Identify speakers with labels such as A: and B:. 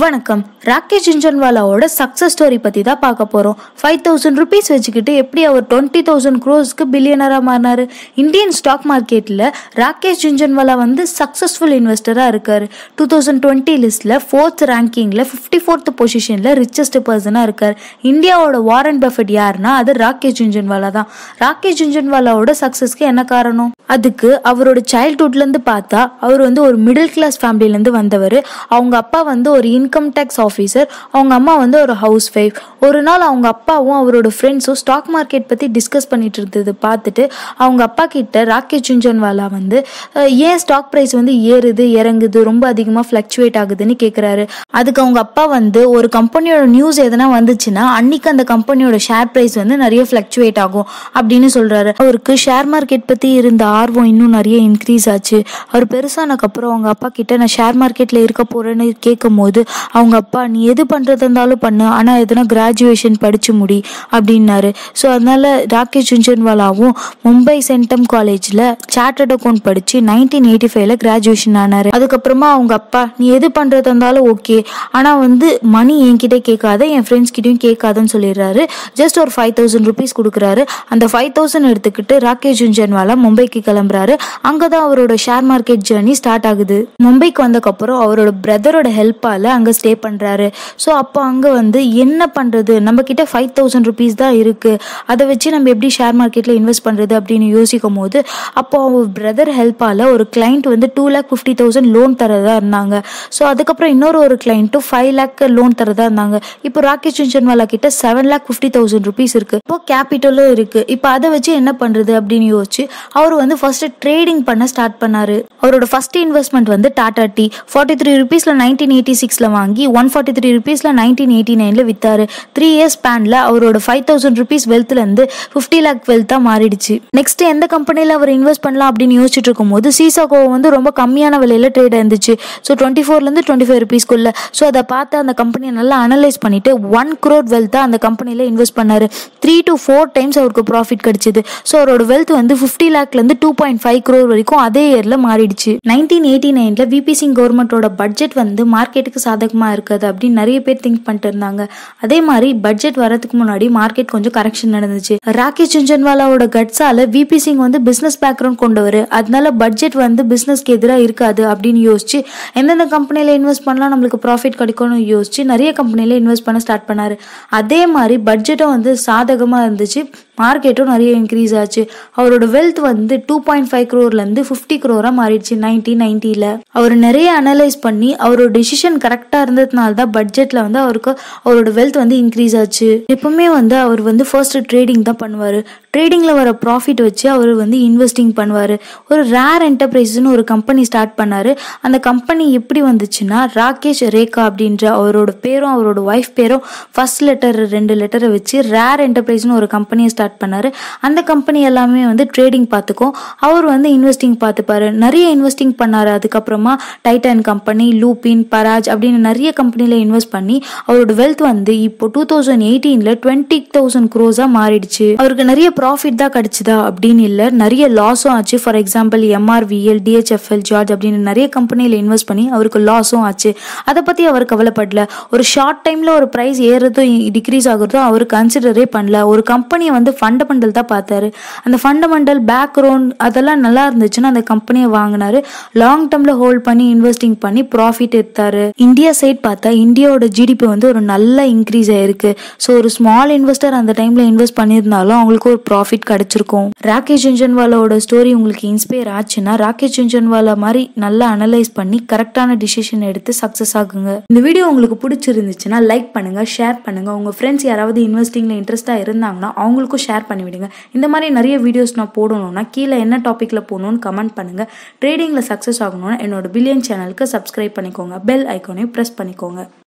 A: வணக்கம் Rakesh ஜுன்ஜன்வாலாவோட success story பற்றி தான் பார்க்க போகிறோம் ஃபைவ் தௌசண்ட் ருபீஸ் வச்சுக்கிட்டு எப்படி அவர் டுவெண்ட்டி தௌசண்ட் க்ரோஸ்க்கு பில்லியனராக மாறினார் இந்தியன் ஸ்டாக் மார்க்கெட்டில் ராகேஷ் ஜுன்ஜன்வாலா வந்து சக்ஸஸ்ஃபுல் இன்வெஸ்டராக இருக்கார் டூ தௌசண்ட் டுவெண்ட்டி லிஸ்ட்டில் ஃபோர்த் ரேங்கிங்கில் ஃபிஃப்டி ஃபோர்த் பொசிஷனில் ரிச்சஸ்ட் பர்சனாக இருக்கார் இந்தியாவோட வாரன் பஃபெட் யாருன்னா அது ராகேஷ் ஜுன்ஜன்வாலா தான் ராகேஷ் ஜுன்ஜன்வாலாவோட சக்ஸஸ்க்கு என்ன காரணம் அதுக்கு அவரோட சைல்ட்ஹுட்லேருந்து பார்த்தா அவர் வந்து ஒரு மிடில் கிளாஸ் ஃபேமிலிலேருந்து வந்தவர் அவங்க அப்பா வந்து ஒரு இன்கம் டேக்ஸ் ஆஃபீஸர் அவங்க அம்மா வந்து ஒரு ஹவுஸ் ஒய்ஃப் ஒரு நாள் அவங்க அப்பாவும் அவரோட ஃப்ரெண்ட்ஸும் ஸ்டாக் மார்க்கெட் பற்றி டிஸ்கஸ் பண்ணிட்டு இருந்தது பார்த்துட்டு அவங்க அப்பா கிட்ட ராகேஷ் ஜுன்ஜன்வாலா வந்து "அஹ், ஏன் ஸ்டாக் ப்ரைஸ் வந்து ஏறுது இறங்குது ரொம்ப அதிகமாக ஃப்ளக்சுவேட் ஆகுதுன்னு கேட்குறாரு அதுக்கு அவங்க அப்பா வந்து ஒரு கம்பெனியோட நியூஸ் எதனா வந்துச்சுன்னா அன்னைக்கு அந்த கம்பெனியோட ஷேர் ப்ரைஸ் வந்து நிறைய ஃப்ளக்சுவேட் ஆகும் அப்படின்னு சொல்றாரு அவருக்கு ஷேர் மார்க்கெட் பற்றி இருந்த ஆர்வம் இன்னும் நிறைய இன்க்ரீஸ் ஆச்சு அவர் பெருசானக்கப்புறம் அவங்க அப்பா கிட்ட நான் ஷேர் மார்க்கெட்டில் இருக்க போறேன்னு கேட்கும் போது அவங்க அப்பா நீ எது பண்ணுறது இருந்தாலும் பண்ணு ஆனால் எதுனா கிராஜுவேஷன் படிச்சு முடி அப்படின்னாரு ஸோ அதனால ராகேஷ் ஜுன்ஜன்வாலாவும் மும்பை சென்டம் காலேஜில் சார்ட்டர்ட் அக்கௌண்ட் படித்து நைன்டீன் எயிட்டி ஃபைவ்ல கிராஜுவேஷன் ஆனார் அதுக்கப்புறமா அவங்க அப்பா நீ எது பண்ணுறது இருந்தாலும் ஓகே ஆனால் வந்து மணி என்கிட்ட கேட்காத என் ஃப்ரெண்ட்ஸ் கிட்டயும் கேட்காதன்னு சொல்லிடுறாரு ஜஸ்ட் ஒரு ஃபைவ் தௌசண்ட் ருபீஸ் கொடுக்குறாரு அந்த ஃபைவ் தௌசண்ட் எடுத்துக்கிட்டு ராகேஷ் ஜுன்ஜன்வாலா மும்பைக்கு கிளம்புறாரு அங்கே தான் அவரோட ஷேர் மார்க்கெட் ஜேர்னி ஸ்டார்ட் ஆகுது மும்பைக்கு வந்தக்கப்புறம் அவரோட பிரதரோட ஹெல்ப்பால் அங்கே ஸ்டே பண்ணுறாரு ஸோ அப்போ அங்கே வந்து என்ன பண்ணுறது நம்ம கிட்ட ஃபைவ் தௌசண்ட் ருபீஸ் தான் இருக்குது அதை வச்சு நம்ம எப்படி ஷேர் மார்க்கெட்டில் இன்வெஸ்ட் பண்ணுறது அப்படின்னு யோசிக்கும் போது அப்போ அவங்க பிரதர் ஹெல்ப்பால் ஒரு கிளைண்ட் வந்து two lakh fifty thousand loan தரதா இருந்தாங்க ஸோ அதுக்கப்புறம் இன்னொரு ஒரு கிளைண்ட்டும் ஃபைவ் லேக் லோன் தரதா இருந்தாங்க இப்போ ராகேஷ் ஜுன்ஜன்வாலா கிட்ட seven lakh fifty thousand rupees இருக்கு இப்போ கேபிட்டலும் இருக்கு இப்போ அதை வச்சு என்ன பண்றது அப்படின்னு யோசிச்சு அவர் வந்து ஃபர்ஸ்ட் ட்ரேடிங் பண்ண ஸ்டார்ட் பண்ணாரு அவரோட ஃபர்ஸ்ட் இன்வெஸ்ட்மெண்ட் வந்து டாடா டீ ஃபார்ட்டி த்ரீ ருபீஸ்ல நைன்டீன் எயிட்டி சிக்ஸ்ல வாங்கி ஒன் ஃபார்ட்டி த்ரீ ருபீஸ்ல நைன்டீன் எயிட்டி நைன்ல வித்தாரு த்ரீ இயர்ஸ் ஸ்பேன்ல அவரோட ஃபைவ் தௌசண்ட் ருபீஸ் வெல்த்ல இருந்து ஃபிஃப்டி லேக் வெல்த்தா மாறிடுச்சு நெக்ஸ்ட் எந்த கம்பெனில அவர் இன்வெஸ்ட் பண்ணலாம் அப்படின்னு யோசிச்சுட்டு இருக்கும்போது சீசாகோ வந்து ரொம்ப கம்மியான விலையில ட்ரேட் இருந்துச்சு ஸோ டுவெண்ட்டி ஃபோர்லேருந்து டுவெண்ட்டி ஃபைவ் ருபீஸ்க்குள்ள ஸோ அதை பார்த்து அந்த கம்பெனியை நல்லா அனலைஸ் பண்ணிட்டு ஒன் crore வெல்த்தை அந்த கம்பெனியில் இன்வெஸ்ட் பண்ணாரு த்ரீ டு ஃபோர் டைம்ஸ் அவருக்கு ப்ராஃபிட் கிடைச்சிது ஸோ அவரோட வெல்த் வந்து ஃபிஃப்டி லேக்லேருந்து டூ பாயிண்ட் ஃபைவ் க்ரோர் வரைக்கும் அதே இயரில் மாறிடுச்சு நைன்டீன் எயிட்டி நைனில் விபி சிங் கவர்மெண்ட்டோட பட்ஜெட் வந்து மார்க்கெட்டுக்கு சாதகமாக இருக்காது அப்படின்னு நிறைய பேர் திங்க் பண்ணிட்டு இருந்தாங்க அதே மாதிரி பட்ஜெட் வரதுக்கு முன்னாடி மார்க்கெட் கொஞ்சம் கரெக்ஷன் நடந்துச்சு ராகேஷ் ஜுன்ஜன்வாலாவோட கட்ஸால விபி சிங் வந்து பிசினஸ் பேக்ரவுண்ட் கொண்டவர் அதனால பட்ஜெட் வந்து பிசினஸ்க்கு எதிராக இருக்காது அப்படின்னு யோசிச்சு எந்தெந்த கம்பெனியில் இன்வெஸ்ட் பண்ணலாம் நம்மளுக்கு ப்ராஃபிட் கிடைக்கும்னு யோசிச்சு நிறைய கம்பெனியில் இன்வெஸ்ட் பண்ண ஸ்டார்ட் பண்ணாரு அதே மாதிரி பட்ஜெட்டும் வந்து சாதகமாக இருந்துச்சு மார்க்கெட்டும் நிறைய இன்க்ரீஸ் ஆச்சு அவரோட வெல்த் வந்து டூ பாயிண்ட் ஃபைவ் க்ரோர்லேருந்து ஃபிஃப்டி க்ரோராக மாறிடுச்சு நைன்டீன் நைன்ட்டியில் அவர் நிறைய அனலைஸ் பண்ணி அவரோட டிசிஷன் கரெக்டாக இருந்ததுனால தான் பட்ஜெட்டில் வந்து அவருக்கு அவரோட வெல்த் வந்து இன்க்ரீஸ் ஆச்சு எப்பவுமே வந்து அவர் வந்து ஃபர்ஸ்ட் ட்ரேடிங் தான் பண்ணுவார் ட்ரேடிங்கில் வர ப்ராஃபிட் வச்சு அவர் வந்து இன்வெஸ்டிங் பண்ணுவார் ஒரு ரேர் என்டர்பிரைஸ்னு ஒரு கம்பெனி ஸ்டார்ட் பண்ணார் அந்த கம்பெனி எப்படி வந்துச்சுன்னா ராகேஷ் ரேகா அப்படின்ற அவரோட பேரும் அவரோட ஒய்ஃப் பேரும் ஃபர்ஸ்ட் லெட்டர் ரெண்டு லெட்டரை வச்சு ரேர் என்டர்பிரைஸ்னு ஒரு கம்பெனியை ஸ்டார்ட் பண்ணார் அந்த கம்பெனி எல்லாமே வந்து ட்ரேடிங் பார்த்துக்கும் அவர் வந்து இன்வெஸ்டிங் பார்த்துப்பாரு நிறைய இன்வெஸ்டிங் பண்ணார் அதுக்கப்புறமா டைட்டன் கம்பெனி லூபின் பராஜ் அப்படின்னு நிறைய கம்பெனியில் இன்வெஸ்ட் பண்ணி அவரோட வெல்த் வந்து இப்போ டூ தௌசண்ட் எயிட்டீனில் டுவெண்ட்டி தௌசண்ட் க்ரோஸாக மாறிடுச்சு அவருக்கு நிறைய ப்ராஃபிட் தான் கிடைச்சுதா அப்படின்னு இல்லை நிறைய லாஸும் ஆச்சு for example MRVL DHFL George அப்படின்னு நிறைய கம்பெனியில் இன்வெஸ்ட் பண்ணி அவருக்கு லாஸும் ஆச்சு அதை பற்றி அவர் கவலைப்படல ஒரு ஷார்ட் டைமில் ஒரு ப்ரைஸ் ஏறுறதும் டிக்ரீஸ் ஆகுறதும் அவர் கன்சிடரே பண்ணல ஒரு கம்பெனியை வந்து ஃபண்டமெண்டல் தான் பார்த்தாரு அந்த ஃபண்டமெண்டல் பேக்ரவுண்ட் அதெல்லாம் நல்லா இருந்துச்சுன்னா அந்த கம்பெனியை வாங்கினாரு லாங் டேர்மில் ஹோல்ட் பண்ணி இன்வெஸ்டிங் பண்ணி ப்ராஃபிட் எடுத்தாரு இந்தியா சைட் பார்த்தா இந்தியாவோட ஜிடிபி வந்து ஒரு நல்ல இன்க்ரீஸ் ஆயிருக்கு ஸோ ஒரு ஸ்மால் இன்வெஸ்டர் அந்த டைமில் இன்வெஸ்ட் பண்ணியிருந்தாலும் அவங்களுக்கு ஒரு ப்ராஃபிட் கிடைச்சிருக்கும் ராகேஷ் ஜுன்ஜன்வாலாவோட ஸ்டோரி உங்களுக்கு இன்ஸ்பயர் ஆச்சுன்னா ராகேஷ் ஜுன்ஜன்வாலா மாதிரி நல்லா அனலைஸ் பண்ணி கரெக்டான டிசிஷன் எடுத்து சக்ஸஸ் ஆகுங்க இந்த வீடியோ உங்களுக்கு பிடிச்சிருந்துச்சுன்னா லைக் பண்ணுங்க ஷேர் பண்ணுங்க உங்க ஃப்ரெண்ட்ஸ் யாராவது இன்வெஸ்டிங்ல இன்ட்ரெஸ்டா இருந்தாங்கன்னா அவங்களுக்கும் ஷேர் பண்ணி விடுங்க இந்த மாதிரி நிறைய வீடியோஸ் நான் போடணும்னா கீழே என்ன டாபிக்ல போகணும்னு கமெண்ட் பண்ணுங்க ட்ரேடிங்ல சக்ஸஸ் ஆகணும்னா என்னோட பில்லியன் சேனலுக்கு சப்ஸ்கிரைப் பண்ணிக்கோங்க பெல் ஐக்கானையும் ப்ரெஸ் பண்ணிக்கோங்க